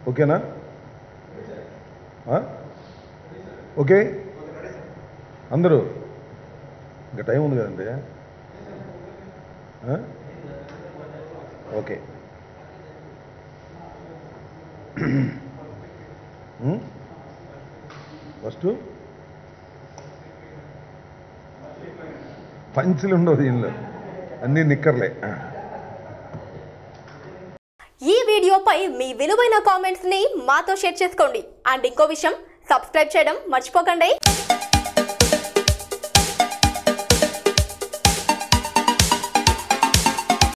ఓకేనా ఆ? ఓకే అందరూ ఇంకా టైం ఉంది కదండి ఆ? ఓకే ఉమ్? ఫస్ట్ పంచులు ఉండవు దీనిలో అన్నీ నిక్కర్లే ఆ. ఈ వీడియోపై మీ విలువైన కామెంట్స్ ని మాతో షేర్ చేసుకోండి అండ్ ఇంకో విషయం సబ్స్క్రైబ్ చేయడం మర్చిపోకండి